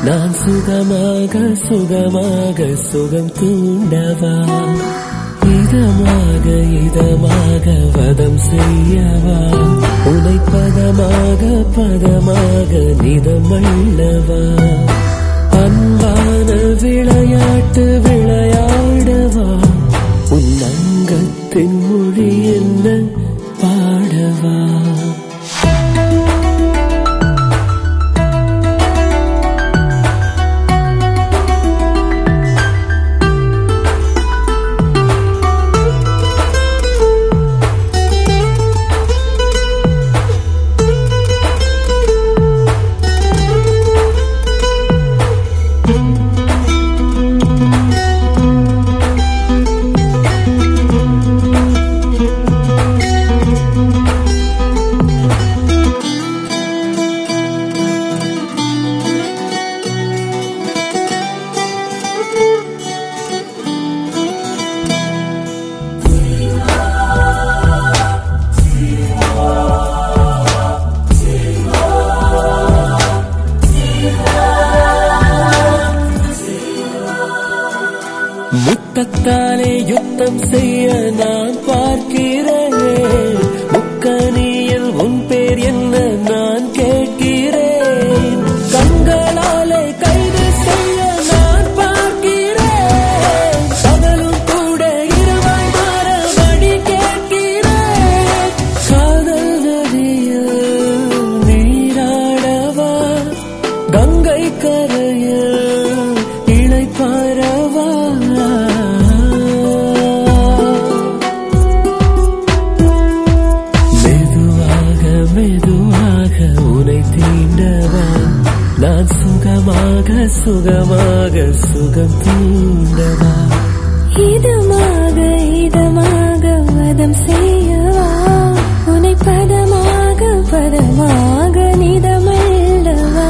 நான் சுகமாக சுகமாக சுகம் தூண்டவா இதமாக இதமாக வதம் செய்யவா உனை பதமாக பதமாக நிதமல்லவா அன்பான விளையாட்டு விளையாடவா உன் அங்கத்தின் மொழி என்ன பாடவா முத்தத்தாலே யுத்தம் செய்ய நான் பார்க்கிறேன் முக்கனியில் உன் பேர் என்ன நான் கேட்கிறேன் கண்களாலே கைது செய்ய நான் பார்க்கிறேன் பகலும் கூட இருவாய் மாற வழி கேட்கிறேன் காதல் நதியில் நீராடவா கங்கை கரையில் இளைப்பாரவா மெதுவாக மெதுவாக உனை தீண்டவா நான் சுகமாக சுகமாக சுகம் தூண்டவா இதமாக இதமாக வதம் செய்யவா உனை பதமாக பதமாக நிதமல்லவா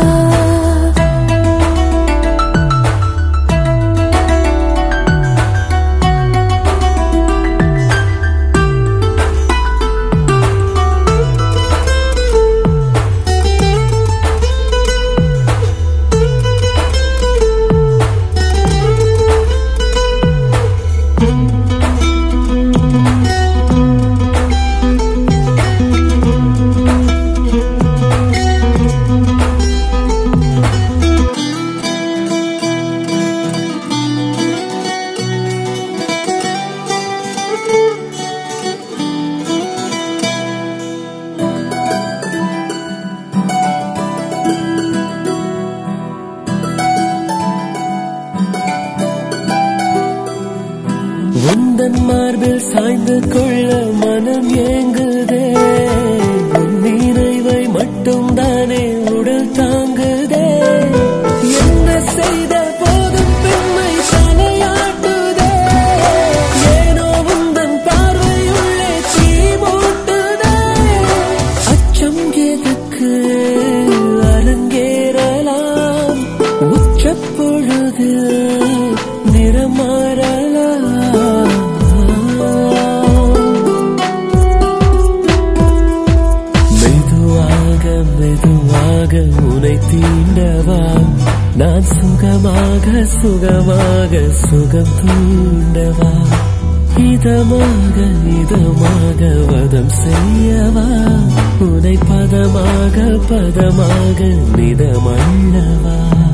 உந்தன் மார்பில் சாய்ந்து கொள்ள மனம் ஏங்குதே உன் நினைவை மட்டும் தானே உடல் தாங்குதே என்ன செய்த போதும் பெண்மை தலையாட்டுதே ஏனோ உந்தன் பார்வையுள்ளே தீ மூட்டுதே அச்சம் எதுக்கு அரங்கேறலாம் உச்சப்பொழுது நிறம் மாறலாம் மெதுவாக மெதுவாக உனை தீண்டவா நான் சுகமாக சுகமாக சுகம் தூண்டவா இதமாக இதமாக வதம் செய்யவா உனை பதமாக பதமாக நிதமல்லவா